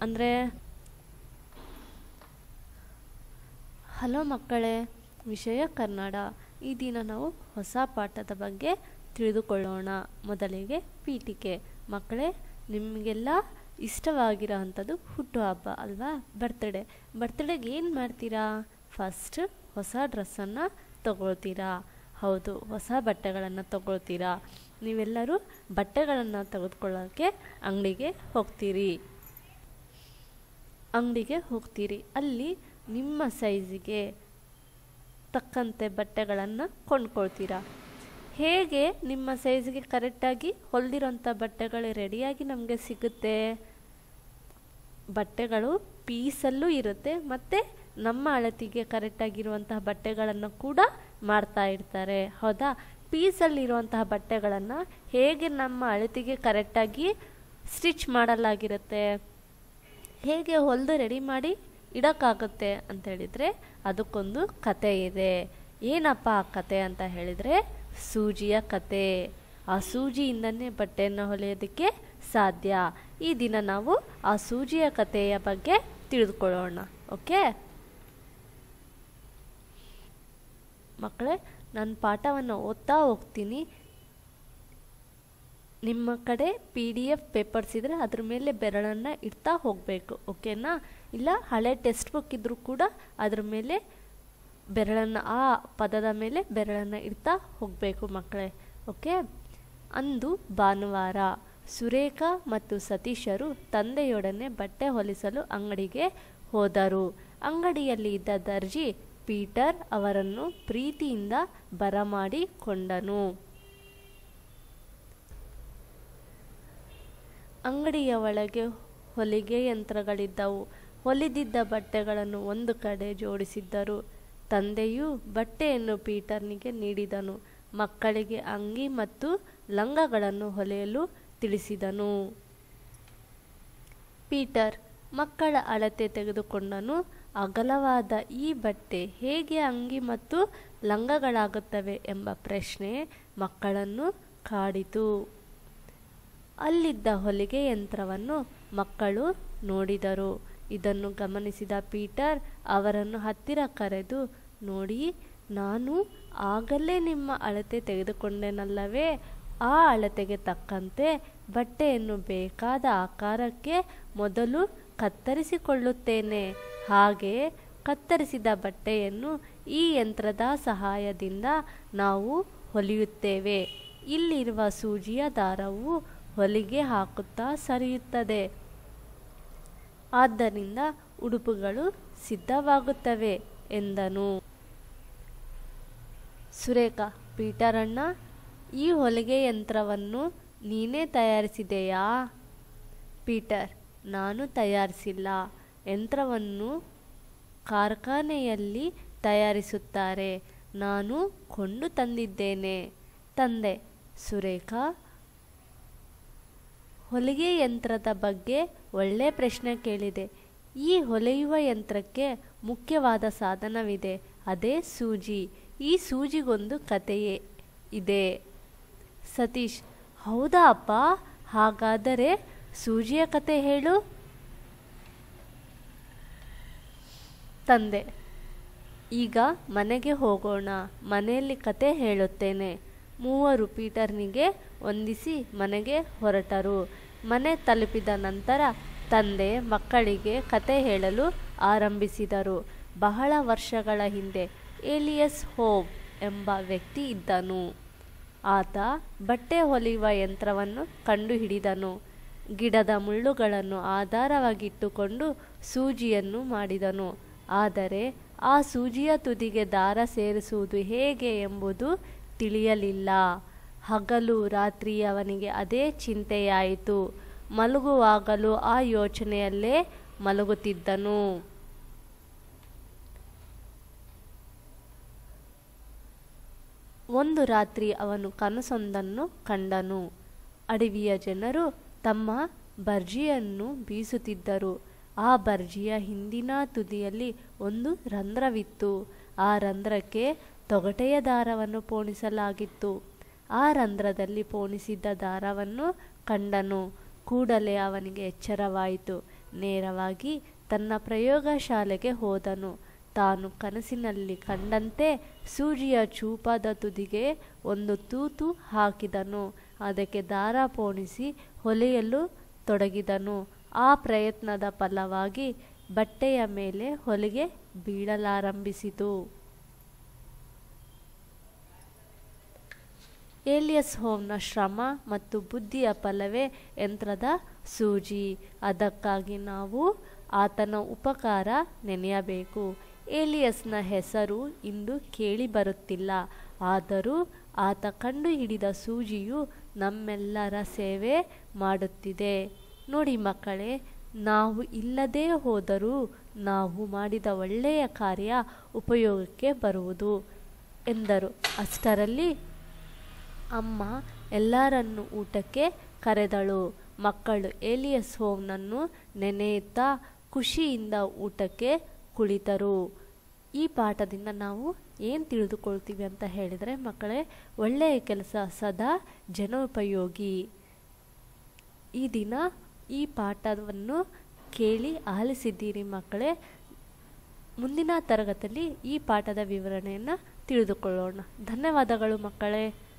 ಅಂದರೆ ಹಲೋ ಮಕ್ಕಳೇ ವಿಷಯ ಕನ್ನಡ ಈ ದಿನ ನಾವು ಹೊಸ ಪಾಠದ ಬಗ್ಗೆ ತಿಳಿದುಕೊಳ್ಳೋಣ ಮೊದಲಿಗೆ ಪೀಠಿಕೆ ಮಕ್ಕಳೇ ನಿಮಗೆಲ್ಲ ಇಷ್ಟವಾಗಿರೋ ಅಂಥದ್ದು ಹುಟ್ಟುಹಬ್ಬ ಅಲ್ವಾ ಬರ್ತ್ಡೇ ಬರ್ತ್ಡೇಗೆ ಏನು ಮಾಡ್ತೀರಾ ಫಸ್ಟ್ ಹೊಸ ಡ್ರೆಸ್ಸನ್ನು ತಗೊಳ್ತೀರಾ ಹೌದು ಹೊಸ ಬಟ್ಟೆಗಳನ್ನು ತಗೊಳ್ತೀರಾ ನೀವೆಲ್ಲರೂ ಬಟ್ಟೆಗಳನ್ನು ತೆಗೆದುಕೊಳ್ಳೋಕ್ಕೆ ಅಂಗಡಿಗೆ ಹೋಗ್ತೀರಿ ಅಂಗಡಿಗೆ ಹೋಗ್ತೀರಿ ಅಲ್ಲಿ ನಿಮ್ಮ ಸೈಜಿಗೆ ತಕ್ಕಂತೆ ಬಟ್ಟೆಗಳನ್ನು ಕೊಂಡ್ಕೊಳ್ತೀರಾ ಹೇಗೆ ನಿಮ್ಮ ಸೈಜ್ಗೆ ಕರೆಕ್ಟಾಗಿ ಹೊಲಿದಿರೋಂಥ ಬಟ್ಟೆಗಳು ರೆಡಿಯಾಗಿ ನಮಗೆ ಸಿಗುತ್ತೆ ಬಟ್ಟೆಗಳು ಪೀಸಲ್ಲೂ ಇರುತ್ತೆ ಮತ್ತು ನಮ್ಮ ಅಳತಿಗೆ ಕರೆಕ್ಟಾಗಿರುವಂತಹ ಬಟ್ಟೆಗಳನ್ನು ಕೂಡ ಮಾಡ್ತಾ ಇರ್ತಾರೆ ಹೌದಾ ಪೀಸಲ್ಲಿರುವಂತಹ ಬಟ್ಟೆಗಳನ್ನು ಹೇಗೆ ನಮ್ಮ ಅಳತಿಗೆ ಕರೆಕ್ಟಾಗಿ ಸ್ಟಿಚ್ ಮಾಡಲಾಗಿರುತ್ತೆ ಹೇಗೆ ಹೊಲಿದು ರೆಡಿ ಮಾಡಿ ಇಡೋಕ್ಕಾಗುತ್ತೆ ಅಂತ ಹೇಳಿದರೆ ಅದಕ್ಕೊಂದು ಕತೆ ಇದೆ ಏನಪ್ಪ ಆ ಕತೆ ಅಂತ ಹೇಳಿದರೆ ಸೂಜಿಯ ಕತೆ ಆ ಸೂಜಿಯಿಂದನೇ ಬಟ್ಟೆಯನ್ನು ಹೊಲಿಯೋದಕ್ಕೆ ಸಾಧ್ಯ ಈ ದಿನ ನಾವು ಆ ಸೂಜಿಯ ಕಥೆಯ ಬಗ್ಗೆ ತಿಳಿದುಕೊಳ್ಳೋಣ ಓಕೆ ಮಕ್ಕಳೇ ನಾನು ಪಾಠವನ್ನು ಓದ್ತಾ ಹೋಗ್ತೀನಿ ನಿಮ್ಮ ಕಡೆ ಪಿ ಡಿ ಎಫ್ ಪೇಪರ್ಸ್ ಇದ್ದರೆ ಅದ್ರ ಮೇಲೆ ಬೆರಳನ್ನು ಇಡ್ತಾ ಹೋಗಬೇಕು ಓಕೆನಾ ಇಲ್ಲ ಹಳೆ ಟೆಕ್ಸ್ಟ್ ಬುಕ್ ಇದ್ದರೂ ಕೂಡ ಅದ್ರ ಮೇಲೆ ಬೆರಳನ್ನು ಆ ಪದದ ಮೇಲೆ ಬೆರಳನ್ನು ಇಡ್ತಾ ಹೋಗಬೇಕು ಮಕ್ಕಳೇ ಓಕೆ ಅಂದು ಭಾನುವಾರ ಸುರೇಖ ಮತ್ತು ಸತೀಶರು ತಂದೆಯೊಡನೆ ಬಟ್ಟೆ ಹೊಲಿಸಲು ಅಂಗಡಿಗೆ ಹೋದರು ಅಂಗಡಿಯಲ್ಲಿ ಇದ್ದ ದರ್ಜಿ ಪೀಟರ್ ಅವರನ್ನು ಪ್ರೀತಿಯಿಂದ ಬರಮಾಡಿಕೊಂಡನು ಅಂಗಡಿಯ ಒಳಗೆ ಹೊಲಿಗೆ ಯಂತ್ರಗಳಿದ್ದವು ಹೊಲಿದಿದ್ದ ಬಟ್ಟೆಗಳನ್ನು ಒಂದು ಕಡೆ ಜೋಡಿಸಿದ್ದರು ತಂದೆಯು ಬಟ್ಟೆಯನ್ನು ಪೀಟರ್ನಿಗೆ ನೀಡಿದನು ಮಕ್ಕಳಿಗೆ ಅಂಗಿ ಮತ್ತು ಲಂಗಗಳನ್ನು ಹೊಲೆಯಲು ತಿಳಿಸಿದನು ಪೀಟರ್ ಮಕ್ಕಳ ಅಳತೆ ತೆಗೆದುಕೊಂಡನು ಅಗಲವಾದ ಈ ಬಟ್ಟೆ ಹೇಗೆ ಅಂಗಿ ಮತ್ತು ಲಂಗಗಳಾಗುತ್ತವೆ ಎಂಬ ಪ್ರಶ್ನೆ ಮಕ್ಕಳನ್ನು ಕಾಡಿತು ಅಲ್ಲಿದ್ದ ಹೊಲಿಗೆ ಯಂತ್ರವನ್ನು ಮಕ್ಕಳು ನೋಡಿದರು ಇದನ್ನು ಗಮನಿಸಿದ ಪೀಟರ್ ಅವರನ್ನು ಹತ್ತಿರ ಕರೆದು ನೋಡಿ ನಾನು ಆಗಲೇ ನಿಮ್ಮ ಅಳತೆ ತೆಗೆದುಕೊಂಡೆನಲ್ಲವೇ ಆ ಅಳತೆಗೆ ತಕ್ಕಂತೆ ಬಟ್ಟೆಯನ್ನು ಬೇಕಾದ ಆಕಾರಕ್ಕೆ ಮೊದಲು ಕತ್ತರಿಸಿಕೊಳ್ಳುತ್ತೇನೆ ಹಾಗೆ ಕತ್ತರಿಸಿದ ಬಟ್ಟೆಯನ್ನು ಈ ಯಂತ್ರದ ಸಹಾಯದಿಂದ ನಾವು ಹೊಲಿಯುತ್ತೇವೆ ಇಲ್ಲಿರುವ ಸೂಜಿಯ ದಾರವು ಹೊಲಿಗೆ ಹಾಕುತ್ತಾ ಸರಿಯುತ್ತದೆ ಆದ್ದರಿಂದ ಉಡುಪುಗಳು ಸಿದ್ಧವಾಗುತ್ತವೆ ಎಂದನು ಸುರೇಖ ಪೀಟರಣ್ಣ ಈ ಹೊಲಿಗೆ ಯಂತ್ರವನ್ನು ನೀನೇ ತಯಾರಿಸಿದೆಯಾ ಪೀಟರ್ ನಾನು ತಯಾರಿಸಿಲ್ಲ ಯಂತ್ರವನ್ನು ಕಾರ್ಖಾನೆಯಲ್ಲಿ ತಯಾರಿಸುತ್ತಾರೆ ನಾನು ಕೊಂಡು ತಂದಿದ್ದೇನೆ ತಂದೆ ಸುರೇಖಾ ಹೊಲಿಗೆ ಯಂತ್ರದ ಬಗ್ಗೆ ಒಳ್ಳೆ ಪ್ರಶ್ನೆ ಕೇಳಿದೆ ಈ ಹೊಲೆಯುವ ಯಂತ್ರಕ್ಕೆ ಮುಖ್ಯವಾದ ಸಾಧನವಿದೆ ಅದೇ ಸೂಜಿ ಈ ಸೂಜಿಗೊಂದು ಕಥೆಯೇ ಇದೆ ಸತೀಶ್ ಹೌದಾ ಅಪ್ಪ ಹಾಗಾದರೆ ಸೂಜಿಯ ಕತೆ ಹೇಳು ತಂದೆ ಈಗ ಮನೆಗೆ ಹೋಗೋಣ ಮನೆಯಲ್ಲಿ ಕತೆ ಹೇಳುತ್ತೇನೆ ಮೂವರು ಪೀಟರ್ನಿಗೆ ವಂದಿಸಿ ಮನೆಗೆ ಹೊರಟರು ಮನೆ ತಲುಪಿದ ನಂತರ ತಂದೆ ಮಕ್ಕಳಿಗೆ ಕತೆ ಹೇಳಲು ಆರಂಭಿಸಿದರು ಬಹಳ ವರ್ಷಗಳ ಹಿಂದೆ ಏಲಿಯಸ್ ಹೋಬ್ ಎಂಬ ವ್ಯಕ್ತಿ ಇದ್ದನು ಆತ ಬಟ್ಟೆ ಹೊಲಿಯುವ ಯಂತ್ರವನ್ನು ಕಂಡುಹಿಡಿದನು ಗಿಡದ ಮುಳ್ಳುಗಳನ್ನು ಆಧಾರವಾಗಿಟ್ಟುಕೊಂಡು ಸೂಜಿಯನ್ನು ಮಾಡಿದನು ಆದರೆ ಆ ಸೂಜಿಯ ತುದಿಗೆ ದಾರ ಸೇರಿಸುವುದು ಹೇಗೆ ಎಂಬುದು ತಿಳಿಯಲಿಲ್ಲ ಹಗಲು ರಾತ್ರಿ ಅವನಿಗೆ ಅದೇ ಚಿಂತೆಯಾಯಿತು ಮಲಗುವಾಗಲೂ ಆ ಯೋಚನೆಯಲ್ಲೇ ಮಲಗುತ್ತಿದ್ದನು ಒಂದು ರಾತ್ರಿ ಅವನು ಕನಸೊಂದನ್ನು ಕಂಡನು ಅಡವಿಯ ಜನರು ತಮ್ಮ ಬರ್ಜಿಯನ್ನು ಬೀಸುತ್ತಿದ್ದರು ಆ ಬರ್ಜಿಯ ಹಿಂದಿನ ತುದಿಯಲ್ಲಿ ಒಂದು ರಂಧ್ರವಿತ್ತು ಆ ರಂಧ್ರಕ್ಕೆ ತೊಗಟೆಯ ದಾರವನ್ನು ಪೋಣಿಸಲಾಗಿತ್ತು ಆ ರಂಧ್ರದಲ್ಲಿ ಪೋಣಿಸಿದ್ದ ದಾರವನ್ನು ಕಂಡನು ಕೂಡಲೇ ಅವನಿಗೆ ಎಚ್ಚರವಾಯಿತು ನೇರವಾಗಿ ತನ್ನ ಪ್ರಯೋಗಶಾಲೆಗೆ ಹೋದನು ತಾನು ಕನಸಿನಲ್ಲಿ ಕಂಡಂತೆ ಸೂಜಿಯ ಚೂಪಾದ ತುದಿಗೆ ಒಂದು ತೂತು ಹಾಕಿದನು ಅದಕ್ಕೆ ದಾರ ಪೋಣಿಸಿ ಹೊಲೆಯಲು ತೊಡಗಿದನು ಆ ಪ್ರಯತ್ನದ ಫಲವಾಗಿ ಬಟ್ಟೆಯ ಮೇಲೆ ಹೊಲಿಗೆ ಬೀಳಲಾರಂಭಿಸಿತು ಏಲಿಯಸ್ ಹೋಮ್ನ ಶ್ರಮ ಮತ್ತು ಬುದ್ಧಿಯ ಫಲವೇ ಯಂತ್ರದ ಸೂಜಿ ಅದಕ್ಕಾಗಿ ನಾವು ಆತನ ಉಪಕಾರ ನೆನೆಯಬೇಕು ಏಲಿಯಸ್ನ ಹೆಸರು ಇಂದು ಕೇಳಿ ಬರುತ್ತಿಲ್ಲ ಆದರೂ ಆತ ಕಂಡುಹಿಡಿದ ಸೂಜಿಯು ನಮ್ಮೆಲ್ಲರ ಸೇವೆ ಮಾಡುತ್ತಿದೆ ನೋಡಿ ಮಕ್ಕಳೇ ನಾವು ಇಲ್ಲದೇ ಹೋದರೂ ನಾವು ಮಾಡಿದ ಒಳ್ಳೆಯ ಕಾರ್ಯ ಉಪಯೋಗಕ್ಕೆ ಬರುವುದು ಎಂದರು ಅಷ್ಟರಲ್ಲಿ ಅಮ್ಮ ಎಲ್ಲರನ್ನು ಊಟಕ್ಕೆ ಕರೆದಳು ಮಕ್ಕಳು ಏಲಿಯಸ್ ಹೋಮ್ನನ್ನು ನೆನೆಯುತ್ತಾ ಖುಷಿಯಿಂದ ಊಟಕ್ಕೆ ಕುಳಿತರು ಈ ಪಾಠದಿಂದ ನಾವು ಏನು ತಿಳಿದುಕೊಳ್ತೀವಿ ಅಂತ ಹೇಳಿದರೆ ಮಕ್ಕಳೇ ಒಳ್ಳೆಯ ಕೆಲಸ ಸದಾ ಜನೋಪಯೋಗಿ ಈ ದಿನ ಈ ಪಾಠವನ್ನು ಕೇಳಿ ಆಲಿಸಿದ್ದೀರಿ ಮಕ್ಕಳೇ ಮುಂದಿನ ತರಗತಿಯಲ್ಲಿ ಈ ಪಾಠದ ವಿವರಣೆಯನ್ನು ತಿಳಿದುಕೊಳ್ಳೋಣ ಧನ್ಯವಾದಗಳು ಮಕ್ಕಳೇ